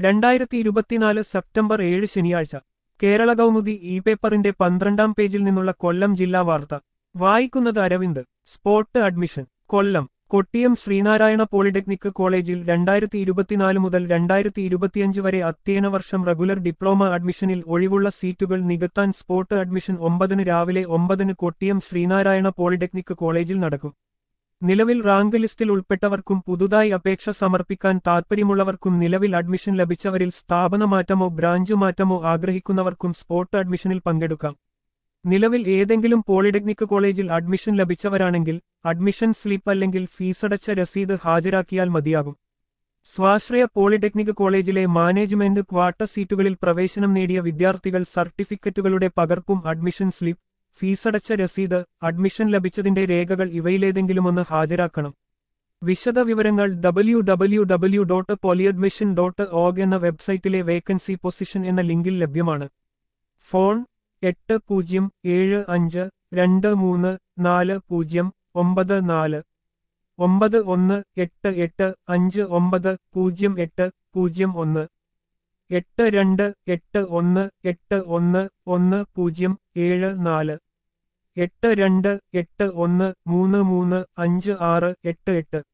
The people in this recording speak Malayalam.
രണ്ടായിരത്തി ഇരുപത്തിനാല് സെപ്റ്റംബർ ഏഴ് ശനിയാഴ്ച കേരള കൗമുദി ഇ പേപ്പറിന്റെ പന്ത്രണ്ടാം പേജിൽ നിന്നുള്ള കൊല്ലം ജില്ലാ വാർത്ത വായിക്കുന്നത് Aravind spot admission Kollam Kottiyam Sreenarayana polytechnic കോളേജിൽ രണ്ടായിരത്തി ഇരുപത്തിനാല് മുതൽ രണ്ടായിരത്തി ഇരുപത്തിയഞ്ച് വരെ അധ്യയന വർഷം റെഗുലർ ഡിപ്ലോമ അഡ്മിഷനിൽ ഒഴിവുള്ള സീറ്റുകൾ നികത്താൻ സ്പോട്ട് അഡ്മിഷൻ ഒമ്പതിന് രാവിലെ ഒമ്പതിന് കൊട്ടിയം ശ്രീനാരായണ പോളിടെക്നിക് കോളേജിൽ നടക്കും നിലവിൽ റാങ്ക് ലിസ്റ്റിൽ ഉൾപ്പെട്ടവർക്കും പുതുതായി അപേക്ഷ സമർപ്പിക്കാൻ താൽപ്പര്യമുള്ളവർക്കും നിലവിൽ അഡ്മിഷൻ ലഭിച്ചവരിൽ സ്ഥാപന മാറ്റമോ ബ്രാഞ്ച് മാറ്റമോ ആഗ്രഹിക്കുന്നവർക്കും സ്പോട്ട് അഡ്മിഷനിൽ പങ്കെടുക്കാം നിലവിൽ ഏതെങ്കിലും പോളിടെക്നിക് കോളേജിൽ അഡ്മിഷൻ ലഭിച്ചവരാണെങ്കിൽ അഡ്മിഷൻ സ്ലിപ്പ് അല്ലെങ്കിൽ ഫീസടച്ച രസീത് ഹാജരാക്കിയാൽ മതിയാകും സ്വാശ്രയ പോളിടെക്നിക് കോളേജിലെ മാനേജ്മെന്റ് ക്വാർട്ടർ സീറ്റുകളിൽ പ്രവേശനം നേടിയ വിദ്യാർത്ഥികൾ സർട്ടിഫിക്കറ്റുകളുടെ പകർപ്പും അഡ്മിഷൻ സ്ലിപ്പ് ഫീസടച്ച രസീത് അഡ്മിഷൻ ലഭിച്ചതിന്റെ രേഖകൾ ഇവയിലേതെങ്കിലുമൊന്ന് ഹാജരാക്കണം വിശദ വിവരങ്ങൾ W W W dot poly admission dot org എന്ന വെബ്സൈറ്റിലെ വേക്കൻസി പൊസിഷൻ എന്ന ലിങ്കിൽ ലഭ്യമാണ് ഫോൺ എട്ട് പൂജ്യം ഏഴ് അഞ്ച് രണ്ട് മൂന്ന് നാല് പൂജ്യം ഒമ്പത് നാല് ഒമ്പത് ഒന്ന് എട്ട് എട്ട് അഞ്ച് ഒമ്പത് പൂജ്യം എട്ട് പൂജ്യം ഒന്ന് എട്ട് രണ്ട് എട്ട് ഒന്ന് എട്ട് ഒന്ന് ഒന്ന് പൂജ്യം ഏഴ് നാല് എട്ട് രണ്ട് എട്ട് ഒന്ന് മൂന്ന് മൂന്ന് അഞ്ച് ആറ് എട്ട് എട്ട്